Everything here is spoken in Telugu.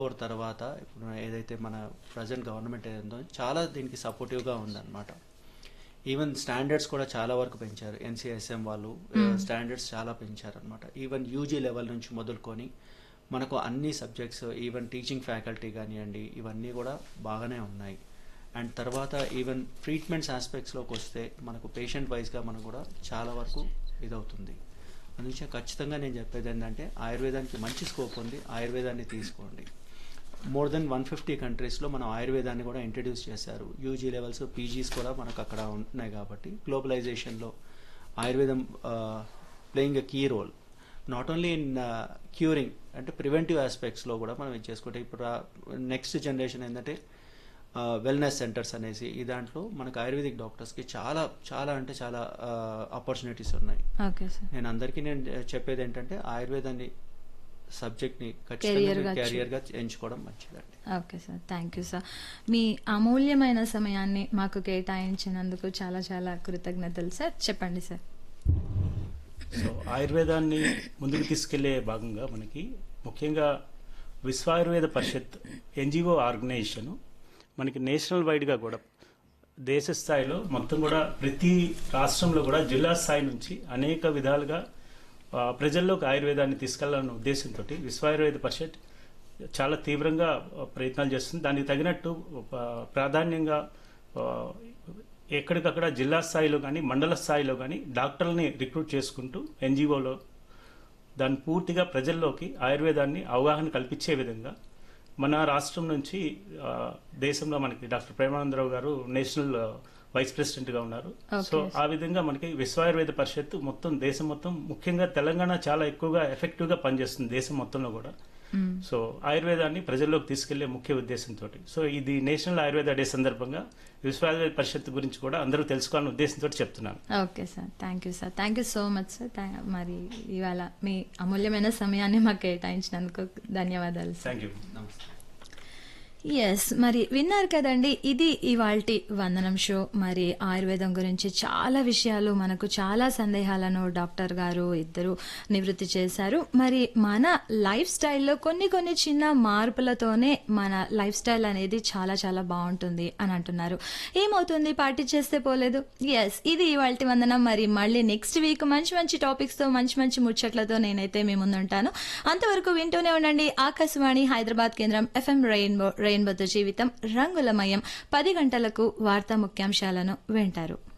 ఫోర్ తర్వాత ఇప్పుడు ఏదైతే మన ప్రజెంట్ గవర్నమెంట్ ఏదో చాలా దీనికి సపోర్టివ్గా ఉందన్నమాట ఈవెన్ స్టాండర్డ్స్ కూడా చాలా వరకు పెంచారు ఎన్సిఎస్ఎం వాళ్ళు స్టాండర్డ్స్ చాలా పెంచారు అనమాట ఈవెన్ యూజీ లెవెల్ నుంచి మొదలుకొని మనకు అన్ని సబ్జెక్ట్స్ ఈవెన్ టీచింగ్ ఫ్యాకల్టీ కానివ్వండి ఇవన్నీ కూడా బాగానే ఉన్నాయి అండ్ తర్వాత ఈవెన్ ట్రీట్మెంట్స్ ఆస్పెక్ట్స్లోకి వస్తే మనకు పేషెంట్ వైజ్గా మనకు కూడా చాలా వరకు ఇదవుతుంది అందుకే ఖచ్చితంగా నేను చెప్పేది ఏంటంటే ఆయుర్వేదానికి మంచి స్కోప్ ఉంది ఆయుర్వేదాన్ని తీసుకోండి మోర్ దెన్ వన్ ఫిఫ్టీ కంట్రీస్లో మనం ఆయుర్వేదాన్ని కూడా ఇంట్రడ్యూస్ చేశారు యూజీ లెవెల్స్ పీజీస్ కూడా మనకు అక్కడ ఉంటున్నాయి కాబట్టి గ్లోబలైజేషన్లో ఆయుర్వేదం playing a key role not only in curing అంటే ప్రివెంటివ్ ఆస్పెక్ట్స్లో కూడా మనం ఇది చేసుకుంటే ఇప్పుడు నెక్స్ట్ జనరేషన్ ఏంటంటే వెల్నెస్ సెంటర్స్ అనేసి ఈ దాంట్లో మనకు ఆయుర్వేదిక్ డాక్టర్స్కి చాలా చాలా అంటే చాలా ఆపర్చునిటీస్ ఉన్నాయి ఓకే సార్ నేను అందరికీ నేను చెప్పేది ఏంటంటే ఆయుర్వేదాన్ని సబ్జెక్ట్ని Career ఖచ్చితంగా గా క్యారియర్గా ఎంచుకోవడం మంచిదండి okay sir thank you sir మీ అమూల్యమైన సమయాన్ని మాకు కేటాయించినందుకు చాలా చాలా కృతజ్ఞతలు సార్ చెప్పండి సార్ సో ఆయుర్వేదాన్ని ముందుకు తీసుకెళ్లే భాగంగా మనకి ముఖ్యంగా విశ్వ ఆయుర్వేద పరిషత్ ఎన్జిఓ ఆర్గనైజేషన్ మనకి నేషనల్ వైడ్గా కూడా దేశ స్థాయిలో మొత్తం కూడా ప్రతి రాష్ట్రంలో కూడా జిల్లా స్థాయి నుంచి అనేక విధాలుగా ఆ, ప్రజల్లోకి ఆయుర్వేదాన్ని తీసుకెళ్లాలన్న ఉద్దేశంతో విశ్వ ఆయుర్వేద పరిషత్ చాలా తీవ్రంగా ఆ, ప్రయత్నాలు చేస్తుంది దానికి తగినట్టు ఆ, ప్రాధాన్యంగా ఆ, ఎక్కడికక్కడ జిల్లా స్థాయిలో కానీ మండల స్థాయిలో కానీ డాక్టర్లని రిక్రూట్ చేసుకుంటూ ఎన్జిఓలో దాన్ని పూర్తిగా ప్రజల్లోకి ఆయుర్వేదాన్ని అవగాహన కల్పించే విధంగా మన రాష్ట్రం నుంచి ఆ, దేశంలో మనకి డాక్టర్ ప్రేమానందరావు గారు నేషనల్ ఆ, వైస్ ప్రెసిడెంట్ గా ఉన్నారు Okay. సో ఆ విధంగా మనకి విశ్వ ఆయుర్వేద పరిషత్ మొత్తం దేశం మొత్తం ముఖ్యంగా తెలంగాణ చాలా ఎక్కువగా ఎఫెక్టివ్ గా పనిచేస్తుంది దేశం మొత్తంలో కూడా మ్మ్. సో ఆయుర్వేదాన్ని ప్రజల్లోకి తీసుకెళ్లే ముఖ్య ఉద్దేశంతో సో ఇది నేషనల్ ఆయుర్వేద డే సందర్భంగా విశ్వ ఆయుర్వేద పరిషత్ గురించి కూడా అందరూ తెలుసుకోవాలనే ఉద్దేశంతో చెప్తున్నాను okay sir thank you sir thank you so much sir థా- మరి ఇవాళ మీ అమూల్యమైన సమయాన్ని మాకు కేటాయించినందుకు ధన్యవాదాలు సార్ థ్యాంక్ యూ నమస్తే ఎస్ మరి విన్నారు కదండి ఇది ఇవాల్టి వందనం షో మరి ఆయుర్వేదం గురించి చాలా విషయాలు మనకు చాలా సందేహాలను డాక్టర్ గారు ఇద్దరు నివృత్తి చేశారు మరి మన లైఫ్ స్టైల్లో కొన్ని కొన్ని చిన్న మార్పులతోనే మన లైఫ్ స్టైల్ అనేది చాలా చాలా బాగుంటుంది అని అంటున్నారు ఏమవుతుంది పార్టీ చేస్తే పోలేదు ఎస్ ఇది ఇవాల్టి వందనం మరి మళ్ళీ నెక్స్ట్ వీక్ మంచి మంచి టాపిక్స్ తో మంచి మంచి ముచ్చట్లతో నేనైతే మీ ముందుంటాను అంతవరకు వింటూనే ఉండండి ఆకాశవాణి హైదరాబాద్ కేంద్రం ఎఫ్ఎం రెయిన్బో రెయిన్బోతో జీవితం రంగులమయం పది గంటలకు వార్తా ముఖ్యాంశాలను వింటారు